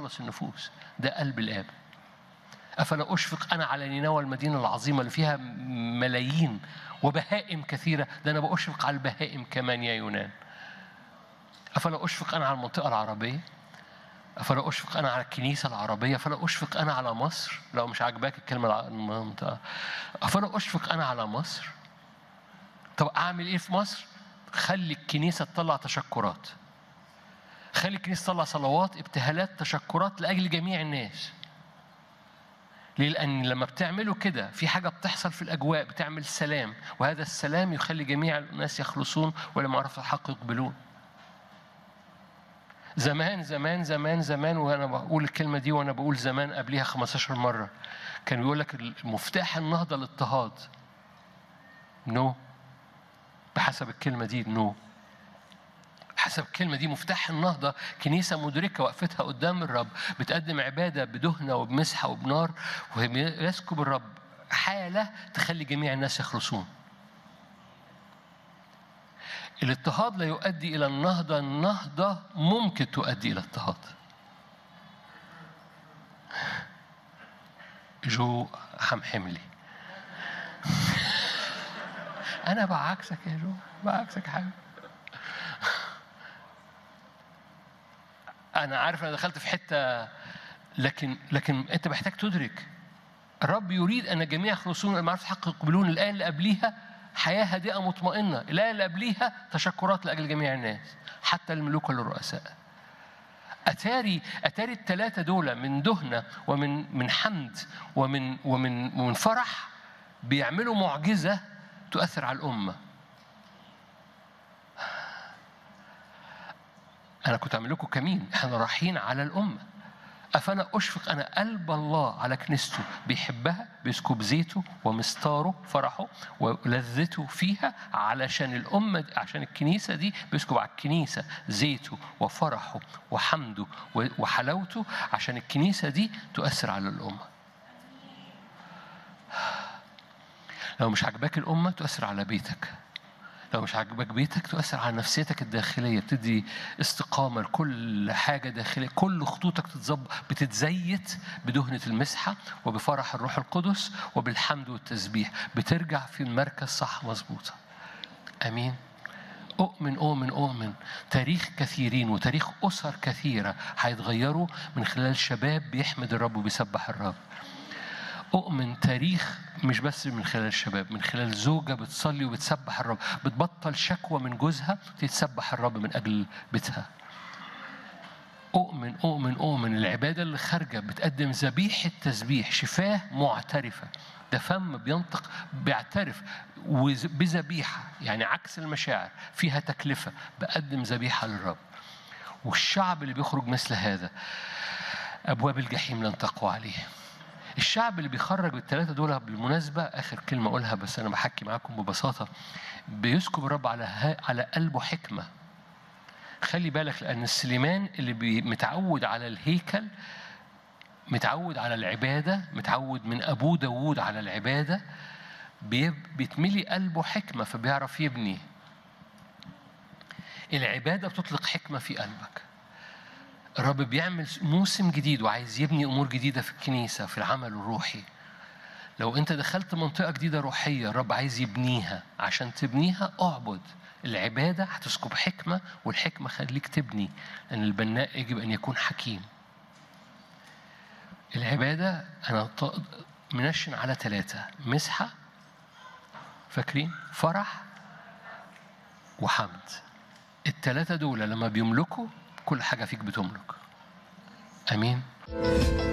يخلص النفوس ده قلب الآب أفلا أشفق أنا على نينوى المدينة العظيمة اللي فيها ملايين وبهائم كثيرة ده أنا بأشفق على البهائم كمان يا يونان أفلا أشفق أنا على المنطقة العربية أفلا أشفق أنا على الكنيسة العربية أفلا أشفق أنا على مصر لو مش عاجباك الكلمة الع- المنطقة أفلا أشفق أنا على مصر طب أعمل إيه في مصر خلي الكنيسة تطلع تشكرات خلي الكنيسة تطلع صلوات ابتهالات تشكرات لأجل جميع الناس ليه؟ لأن لما بتعملوا كده في حاجة بتحصل في الأجواء بتعمل سلام وهذا السلام يخلي جميع الناس يخلصون ولمعرفة الحق يقبلون زمان زمان زمان زمان وانا بقول الكلمه دي وانا بقول زمان قبليها 15 مره كان بيقول لك مفتاح النهضه الاضطهاد نو no. بحسب الكلمه دي نو no. حسب الكلمة دي مفتاح النهضة كنيسة مدركة وقفتها قدام الرب بتقدم عبادة بدهنة وبمسحة وبنار ويسكب الرب حالة تخلي جميع الناس يخلصون الاضطهاد لا يؤدي إلى النهضة النهضة ممكن تؤدي إلى اضطهاد جو حمحملي أنا بعكسك يا جو بعكسك حبيبي أنا عارف أنا دخلت في حتة لكن لكن أنت محتاج تدرك الرب يريد أن الجميع يخلصون المعرفة الحق يقبلون الآية اللي قبليها حياة هادئة مطمئنة الآية اللي قبليها تشكرات لأجل جميع الناس حتى الملوك والرؤساء أتاري أتاري الثلاثة دول من دهنة ومن من حمد ومن ومن ومن فرح بيعملوا معجزة تؤثر على الأمة أنا كنت أعمل لكم كمين إحنا رايحين على الأمة أفأنا أشفق أنا قلب الله على كنيسته بيحبها بيسكب زيته ومستاره فرحه ولذته فيها علشان الأمة دي عشان الكنيسة دي بيسكب على الكنيسة زيته وفرحه وحمده وحلاوته عشان الكنيسة دي تؤثر على الأمة لو مش عجباك الأمة تؤثر على بيتك لو مش عاجبك بيتك تؤثر على نفسيتك الداخليه بتدي استقامه لكل حاجه داخليه كل خطوطك تتظبط بتتزيت بدهنه المسحه وبفرح الروح القدس وبالحمد والتسبيح بترجع في المركز صح مظبوطه امين أؤمن أؤمن أؤمن تاريخ كثيرين وتاريخ أسر كثيرة هيتغيروا من خلال شباب بيحمد الرب وبيسبح الرب أؤمن تاريخ مش بس من خلال الشباب من خلال زوجة بتصلي وبتسبح الرب بتبطل شكوى من جوزها تتسبح الرب من أجل بيتها أؤمن أؤمن أؤمن العبادة اللي خارجة بتقدم ذبيحة تسبيح شفاه معترفة ده فم بينطق بيعترف بذبيحة يعني عكس المشاعر فيها تكلفة بقدم ذبيحة للرب والشعب اللي بيخرج مثل هذا أبواب الجحيم لن تقوى عليه الشعب اللي بيخرج الثلاثة دول بالمناسبة آخر كلمة أقولها بس أنا بحكي معاكم ببساطة بيسكب الرب على على قلبه حكمة خلي بالك لأن سليمان اللي متعود على الهيكل متعود على العبادة متعود من أبوه داوود على العبادة بيتملي قلبه حكمة فبيعرف يبني العبادة بتطلق حكمة في قلبك الرب بيعمل موسم جديد وعايز يبني امور جديده في الكنيسه في العمل الروحي لو انت دخلت منطقه جديده روحيه الرب عايز يبنيها عشان تبنيها اعبد العباده هتسكب حكمه والحكمه خليك تبني لان البناء يجب ان يكون حكيم العباده انا منشن على ثلاثه مسحه فاكرين فرح وحمد الثلاثه دول لما بيملكوا كل حاجة فيك بتملك أمين